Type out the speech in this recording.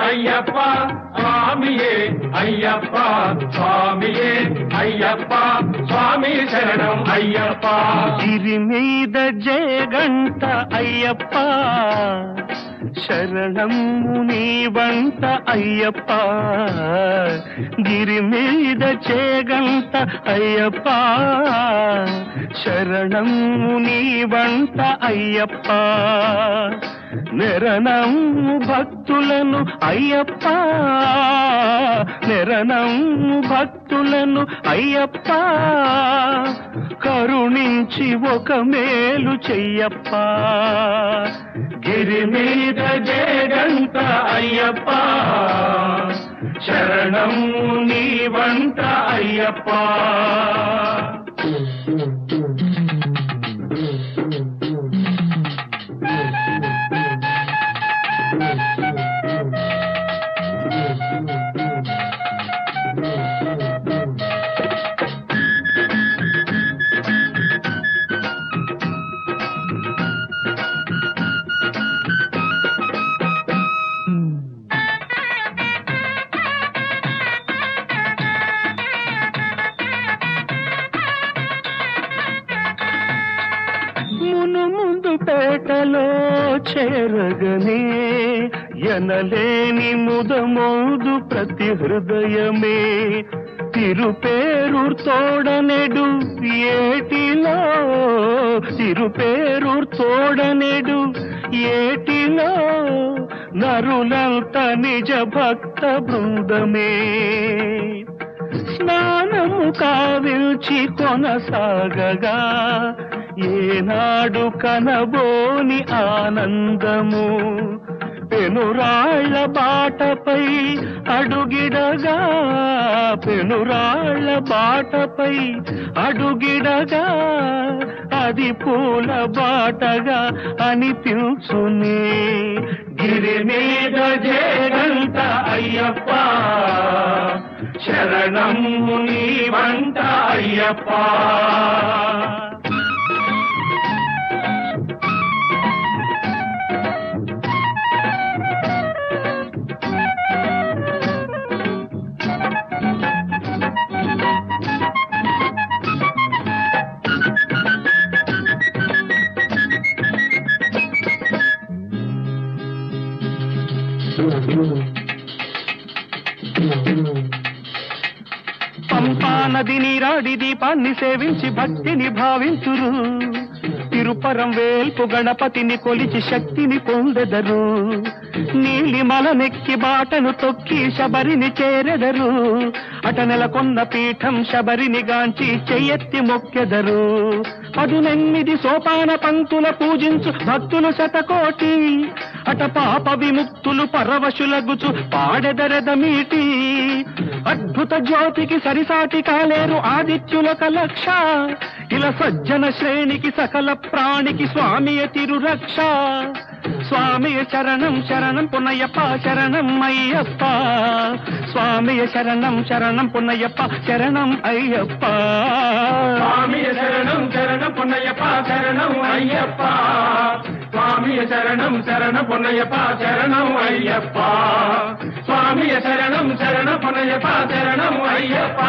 అయ్యప్ప స్వామియే అయ్యప్ప స్వామియే అయ్యప్ప స్వామి శరణం అయ్యప్ప గిరి మీద జయగంట అయ్యప్ప శరణము నీ వంట అయ్యప్ప గిరి మీద చేగంట అయ్యప్ప శరణము నీ వంట అయ్యప్ప నిరణము భక్తులను అయ్యప్ప నిరణము భక్తులను అయ్యప్ప కరుణించి ఒక మేలు చెయ్యప్ప గిరి మీద జయగంట అయ్యప్ప శరణము నీ వంట అయ్యప్ప మును ముందు పేటలో చేరగనే ఎనలేని ముదమోదు ప్రతి హృదయమే తిరుపేరూర్ తోడనెడు ఏటిలో తిరుపేరూర్ తోడనెడు ఏటిలో నరులంత నిజ భక్త బృందమే స్నానము కావిల్చి కొనసాగగా ఏనాడు కనబోని ఆనందము పెనురాళ్ల బాటపై అడుగిడగా పెనురాళ్ల బాటపై అడుగిడగా అది పూల బాటగా అనిపించునే గిరి మీద జయగంట అయ్యప్ప శరణము నీ వంట అయ్యప్ప పంపా నది నీరాడి దీపాన్ని సేవించి భక్తిని భావించురు తిరుపరం వేల్పు గణపతిని కొలిచి శక్తిని పొందెదరు నీలిమల నెక్కి బాటను తొక్కి శబరిని చేరెదరు అట నెలకొన్న పీఠం శబరిని గాంచి చెయ్యెత్తి మొక్కెదరు పదునెనిమిది సోపాన పంక్తుల పూజించు భక్తులు శతకోటి అట పాప విముక్తులు పరవశులగుచు పాడెదరెద మీటి అద్భుత జ్యోతికి సరిసాటి కాలేరు ఆదిత్యుల కలక్ష ఇలా సజ్జన శ్రేణికి సకల ప్రాణికి స్వామియ తిరురక్ష స్వామియ శరణం శరణం పునయ్యప్ప శరణం అయ్యప్ప స్వామియ శరణం శరణం పునయ్యప్ప శరణం అయ్యప్ప స్వామియ శరణం శరణ పున్నయ్యప్ప శరణం అయ్యప్ప స్వామియ శరణం శరణ పున్నయ్యప్ప శరణం అయ్యప్ప స్వామియ శరణం శరణ పున్నయ్యప్ప శరణం అయ్యప్ప